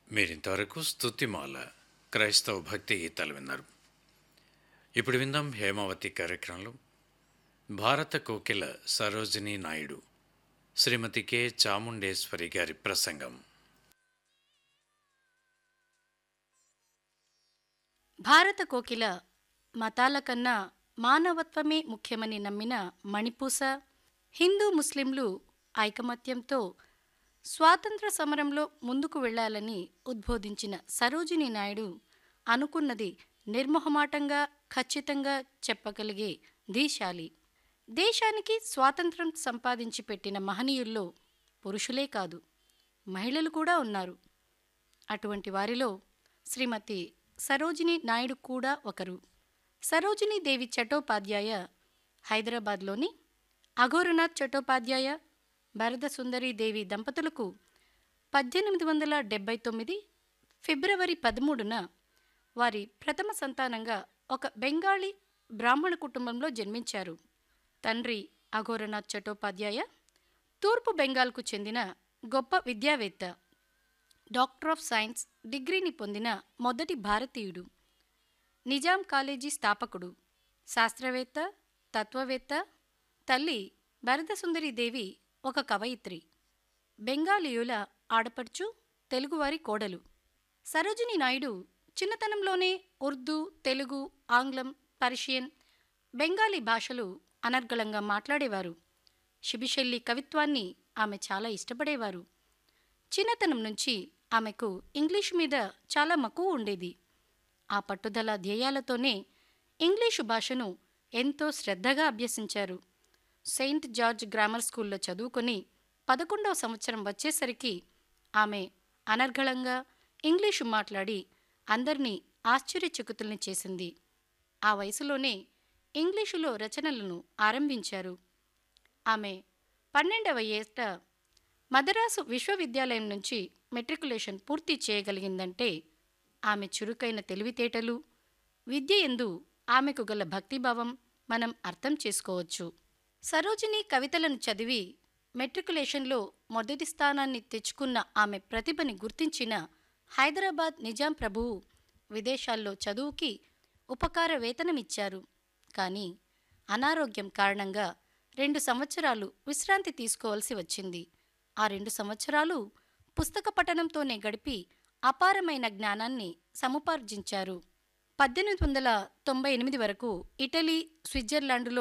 మీరింతవరకు స్తుతిమాల క్రైస్తవ భక్తి గీతాలు విన్నారు ఇప్పుడు విందాం హేమావతి కార్యక్రమంలో భారత కోకిల సరోజిని నాయుడు శ్రీమతి కె చాముండేశ్వరి గారి ప్రసంగం భారత కోకిల మతాల కన్నా మానవత్వమే ముఖ్యమని నమ్మిన మణిపూస హిందూ ముస్లింలు ఐకమత్యంతో స్వాతంత్ర సమరంలో ముందుకు వెళ్ళాలని ఉద్బోధించిన సరోజిని నాయుడు అనుకున్నది నిర్మోహమాటంగా ఖచ్చితంగా చెప్పగలిగే దీశాలి దేశానికి స్వాతంత్రం సంపాదించి పెట్టిన మహనీయుల్లో పురుషులే కాదు మహిళలు కూడా ఉన్నారు అటువంటి వారిలో శ్రీమతి సరోజిని నాయుడు కూడా ఒకరు సరోజిని దేవి చటోపాధ్యాయ హైదరాబాద్లోని అఘోరనాథ్ చటోపాధ్యాయ భరత సుందరి దేవి దంపతులకు పద్దెనిమిది వందల డెబ్బై తొమ్మిది ఫిబ్రవరి పదమూడున వారి ప్రథమ సంతానంగా ఒక బెంగాలీ బ్రాహ్మణ కుటుంబంలో జన్మించారు తండ్రి అఘోరనాథ్ చటోపాధ్యాయ తూర్పు బెంగాల్కు చెందిన గొప్ప విద్యావేత్త డాక్టర్ ఆఫ్ సైన్స్ డిగ్రీని పొందిన మొదటి భారతీయుడు నిజాం కాలేజీ స్థాపకుడు శాస్త్రవేత్త తత్వవేత్త తల్లి భరతసుందరి దేవి ఒక కవయిత్రి బెంగాలీయుల ఆడపడుచు తెలుగువారి కోడలు సరోజిని నాయుడు చిన్నతనంలోనే ఉర్దూ తెలుగు ఆంగ్లం పర్షియన్ బెంగాలీ భాషలు అనర్గళంగా మాట్లాడేవారు శిబిషెల్లి కవిత్వాన్ని ఆమె చాలా ఇష్టపడేవారు చిన్నతనం నుంచి ఆమెకు ఇంగ్లీషు మీద చాలా మక్కువ ఉండేది ఆ పట్టుదల ధ్యేయాలతోనే ఇంగ్లీషు భాషను ఎంతో శ్రద్ధగా అభ్యసించారు సెయింట్ జార్జ్ గ్రామర్ స్కూల్లో చదువుకొని పదకొండవ సంవత్సరం వచ్చేసరికి ఆమె అనర్గళంగా ఇంగ్లీషు మాట్లాడి అందరినీ ఆశ్చర్యచకితుల్ని చేసింది ఆ వయసులోనే ఇంగ్లీషులో రచనలను ఆరంభించారు ఆమె పన్నెండవ ఏట మదరాసు విశ్వవిద్యాలయం నుంచి మెట్రికులేషన్ పూర్తి చేయగలిగిందంటే ఆమె చురుకైన తెలివితేటలు విద్య ఎందు ఆమెకు గల భక్తిభావం మనం అర్థం చేసుకోవచ్చు సరోజిని కవితలను చదివి మెట్రికులేషన్లో మొదటి స్థానాన్ని తెచ్చుకున్న ఆమె ప్రతిభని గుర్తించిన హైదరాబాద్ నిజాం ప్రభువు విదేశాల్లో చదువుకి ఉపకార వేతనమిచ్చారు కానీ అనారోగ్యం కారణంగా రెండు సంవత్సరాలు విశ్రాంతి తీసుకోవాల్సి వచ్చింది ఆ రెండు సంవత్సరాలు పుస్తక పఠనంతోనే గడిపి అపారమైన జ్ఞానాన్ని సముపార్జించారు పద్దెనిమిది వందల తొంభై ఎనిమిది వరకు ఇటలీ స్విట్జర్లాండ్లో